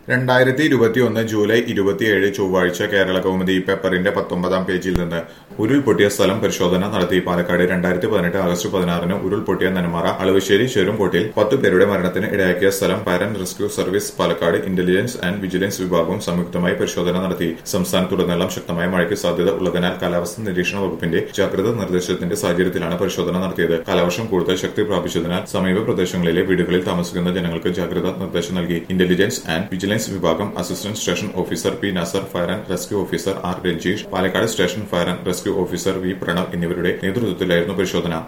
രണ്ടായിരത്തി ഇരുപത്തിയൊന്ന് ജൂലൈ ഇരുപത്തിയേഴ് ചൊവ്വാഴ്ച കേരള കൗമുദി പേപ്പറിന്റെ പത്തൊമ്പതാം പേജിൽ നിന്ന് ഉരുൾപൊട്ടിയ സ്ഥലം പരിശോധന നടത്തി പാലക്കാട് രണ്ടായിരത്തി പതിനെട്ട് ആഗസ്റ്റ് പതിനാറിന് ഉരുൾപൊട്ടിയ നെന്മാറ അളവശ്ശേരി ചെറുംകോട്ടിൽ പത്ത് പേരുടെ മരണത്തിന് ഇടയാക്കിയ സ്ഥലം fire and rescue service Palakkad intelligence and vigilance വിഭാഗവും സംയുക്തമായി പരിശോധന നടത്തി സംസ്ഥാനത്തുടനീളം ശക്തമായ മഴയ്ക്ക് സാധ്യത ഉള്ളതിനാൽ കാലാവസ്ഥാ നിരീക്ഷണ വകുപ്പിന്റെ ജാഗ്രതാ നിർദ്ദേശത്തിന്റെ സാഹചര്യത്തിലാണ് പരിശോധന നടത്തിയത് കാലവർഷം കൂടുതൽ ശക്തി പ്രാപിച്ചതിനാൽ സമീപ പ്രദേശങ്ങളിലെ വീടുകളിൽ താമസിക്കുന്ന ജനങ്ങൾക്ക് ജാഗ്രതാ നിർദ്ദേശം നൽകി ഇന്റലിജൻസ് ആൻഡ് വിജിലൻസ് വിഭാഗം assistant station officer P Nasar fire and rescue officer R Ranjeesh Palakkad station fire and rescue officer V Pranav എന്നിവരുടെ നേതൃത്വത്തിലായിരുന്നു പരിശോധന